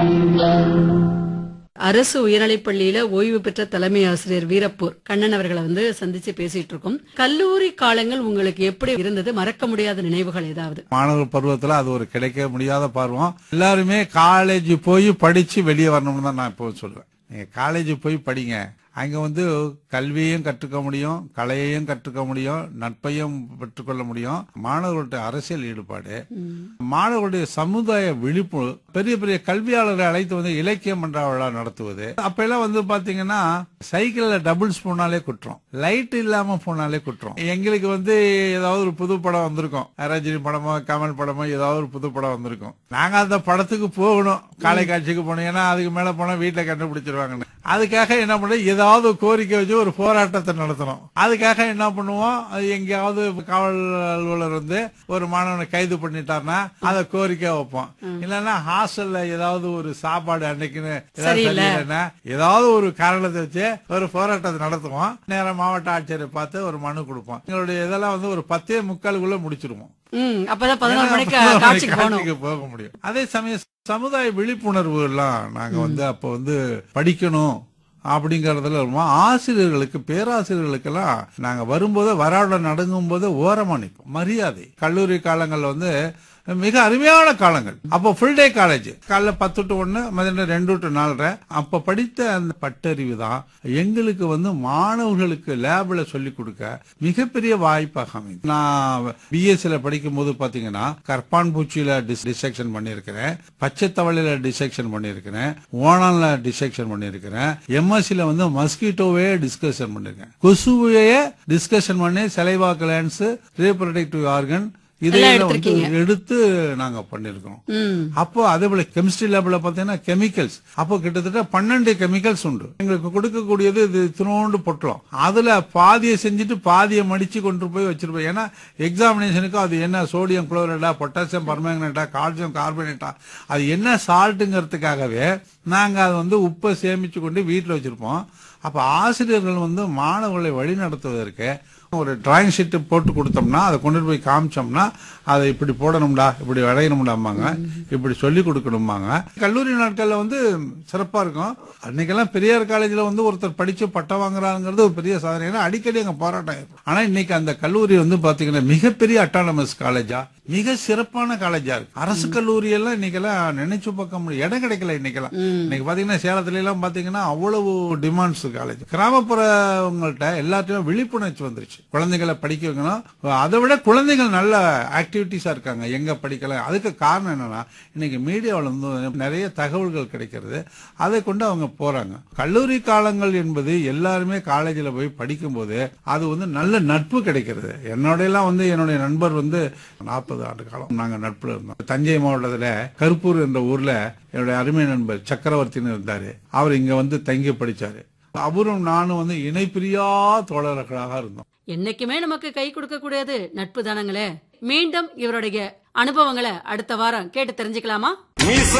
அரசு உயர்நிலைப் பள்ளியில ஓய்வு பெற்ற தலைமை ஆசிரியர் வீரப்பூர் கண்ணன் அவர்களை வந்து சந்திச்சு பேசிட்டு இருக்கோம் கல்லூரி காலங்கள் உங்களுக்கு எப்படி இருந்தது மறக்க முடியாத நினைவுகள் ஏதாவது மாணவர் பருவத்துல அது ஒரு கிடைக்க முடியாத பருவம் எல்லாருமே காலேஜ் போய் படிச்சு வெளியே வரணும்னு தான் நான் இப்போ சொல்லுவேன் நீங்க காலேஜ் போய் படிங்க அங்க வந்து கல்வியையும் கற்றுக்க முடியும் கலையையும் கற்றுக்க முடியும் நட்பையும் பெற்றுக்கொள்ள முடியும் மாணவர்களுடைய அரசியல் ஈடுபாடு மாணவர்களுடைய சமுதாய விழிப்புணர்வு பெரிய பெரிய கல்வியாளரை அழைத்து வந்து இலக்கிய மன்ற விழா நடத்துவது அப்ப எல்லாம் வந்து பாத்தீங்கன்னா சைக்கிள்ல டபுள்ஸ் போனாலே குற்றம் லைட் இல்லாம போனாலே குற்றம் எங்களுக்கு வந்து ஏதாவது ஒரு புது படம் வந்திருக்கும் ரஜினி படமோ கமல் படமோ ஏதாவது ஒரு புது படம் வந்திருக்கும் நாங்க அந்த படத்துக்கு போகணும் காலை காட்சிக்கு போனோம் ஏன்னா அதுக்கு மேல போனா வீட்டுல கண்டுபிடிச்சிருவாங்கன்னு அதுக்காக என்ன பண்ண ஏதாவது கோரிக்கை வச்சு ஒரு போராட்டத்தை நடத்தணும் அதுக்காக என்ன பண்ணுவோம் அது எங்கேயாவது காவல் அலுவலர் வந்து ஒரு மாணவனை கைது பண்ணிட்டாருன்னா அதை கோரிக்கை வைப்போம் இல்லைன்னா ஹாஸ்டல்ல ஏதாவது ஒரு சாப்பாடு அன்னைக்குன்னு ஏதாவது சரியில்லை. சரியில்லைன்னா ஏதாவது ஒரு காரணத்தை வச்சு ஒரு போராட்டத்தை நடத்துவோம் நேரம் மாவட்ட ஆட்சியரை பார்த்து ஒரு மனு கொடுப்போம் எங்களுடைய இதெல்லாம் வந்து ஒரு பத்தே முக்காலுக்குள்ள முடிச்சிருவோம் ம் அப்பதான் பதினோரு மணிக்கு பதினோரு மணிக்கு காட்சிக்கு போகணும் காட்சிக்கு போக முடியும் அதே சமயம் சமுதாய விழிப்புணர்வு எல்லாம் நாங்க வந்து அப்ப வந்து படிக்கணும் அப்படிங்கறதுல ரொம்ப ஆசிரியர்களுக்கு பேராசிரியர்களுக்கெல்லாம் நாங்க வரும்போது வராட நடங்கும் போது ஓரமா நிற்போம் மரியாதை கல்லூரி காலங்கள்ல வந்து மிக அருமையான காலங்கள் அப்போ ஃபுல் டே காலேஜ் காலைல பத்து டு ஒன்னு மதியம் ரெண்டு டு நாலரை அப்ப படித்த அந்த பட்டறிவு தான் எங்களுக்கு வந்து மாணவர்களுக்கு லேப்ல சொல்லி கொடுக்க மிகப்பெரிய வாய்ப்பாக அமைது நான் பிஎஸ்சில படிக்கும் போது பாத்தீங்கன்னா கற்பான் பூச்சியில டிசெக்ஷன் பண்ணியிருக்கிறேன் பச்சை தவளையில டிசெக்ஷன் பண்ணியிருக்கிறேன் ஓணான்ல டிசெக்ஷன் பண்ணியிருக்கிறேன் எம்எஸ்சில வந்து மஸ்கிட்டோவே டிஸ்கஷன் பண்ணிருக்கேன் கொசுவையே டிஸ்கஷன் பண்ணி செலைவா கிளான்ஸ் ரீப்ரொடக்டிவ் ஆர்கன் இதையெல்லாம் வந்து எடுத்திருக்கீங்க. எடுத்து நாங்க பண்ணிருக்கோம் ம் அப்போ அதே போல கெமிஸ்ட்ரி லேப்ல பாத்தீங்கன்னா கெமிக்கல்ஸ் அப்போ கிட்டத்தட்ட பன்னெண்டு கெமிக்கல்ஸ் உண்டு எங்களுக்கு கொடுக்கக்கூடியது இது திருவோண்டு பொட்டலம் அதுல பாதியை செஞ்சுட்டு பாதியை மடிச்சு கொண்டு போய் வச்சிருப்போம் ஏன்னா எக்ஸாமினேஷனுக்கு அது என்ன சோடியம் குளோரைடா பொட்டாசியம் பர்மேங்கனேட்டா கால்சியம் கார்பனேட்டா அது என்ன சால்ட்டுங்கிறதுக்காகவே நாங்க அதை வந்து உப்பை சேமிச்சு கொண்டு வீட்டுல வச்சிருப்போம் அப்ப ஆசிரியர்கள் வந்து மாணவர்களை வழி நடத்துவதற்கு ஒரு டிராயிங் ஷீட் போட்டு கொடுத்தோம்னா அதை கொண்டு போய் காமிச்சோம்னா அதை இப்படி போடணும்டா இப்படி வரையணும்டாம்பாங்க இப்படி சொல்லி கொடுக்கணும்பாங்க கல்லூரி நாட்கள்ல வந்து சிறப்பா இருக்கும் அன்னைக்கெல்லாம் பெரியார் காலேஜ்ல வந்து ஒருத்தர் படிச்சு பட்டம் வாங்குறாங்கிறது ஒரு பெரிய சாதனை ஏன்னா அடிக்கடி அங்க போராட்டம் இருக்கும் ஆனா இன்னைக்கு அந்த கல்லூரி வந்து பாத்தீங்கன்னா மிகப்பெரிய அட்டானமஸ் காலேஜா மிக சிறப்பான காலேஜா இருக்கு அரசு கல்லூரி எல்லாம் இன்னைக்கெல்லாம் நினைச்சு பார்க்க முடியும் இடம் கிடைக்கல இன்னைக்கெல்லாம் இன்னைக்கு பாத்தீங்கன்னா சேலத்துல எல்லாம் பாத்தீங்கன்னா அவ்வளவு டிமாண்ட்ஸ் காலேஜ் கிராமப்புறவங்கள்ட்ட எல்லாத்தையும் விழிப்புணர்ச்சி வந்துருச்சு குழந்தைகளை படிக்க வைக்கணும் அதை விட குழந்தைகள் நல்ல ஆக்டிவிட்டிஸா இருக்காங்க எங்க படிக்கலாம் அதுக்கு காரணம் என்னன்னா இன்னைக்கு மீடியாவில் வந்து நிறைய தகவல்கள் கிடைக்கிறது அதை கொண்டு அவங்க போறாங்க கல்லூரி காலங்கள் என்பது எல்லாருமே காலேஜில் போய் படிக்கும்போது அது வந்து நல்ல நட்பு கிடைக்கிறது என்னோட எல்லாம் வந்து என்னுடைய நண்பர் வந்து நாற்பது ஆண்டு காலம் நாங்க நட்புல இருந்தோம் தஞ்சை மாவட்டத்துல கருப்பூர் என்ற ஊர்ல என்னுடைய அருமை நண்பர் சக்கரவர்த்தின்னு இருந்தாரு அவர் இங்க வந்து தங்கி படிச்சாரு அவரும் நானும் வந்து இணைப்பிரியா தோழர்களாக இருந்தோம் என்னைக்குமே நமக்கு கை கொடுக்க கூடியது நட்பு தானங்களே மீண்டும் இவருடைய அனுபவங்களை அடுத்த வாரம் கேட்டு தெரிஞ்சுக்கலாமா மீச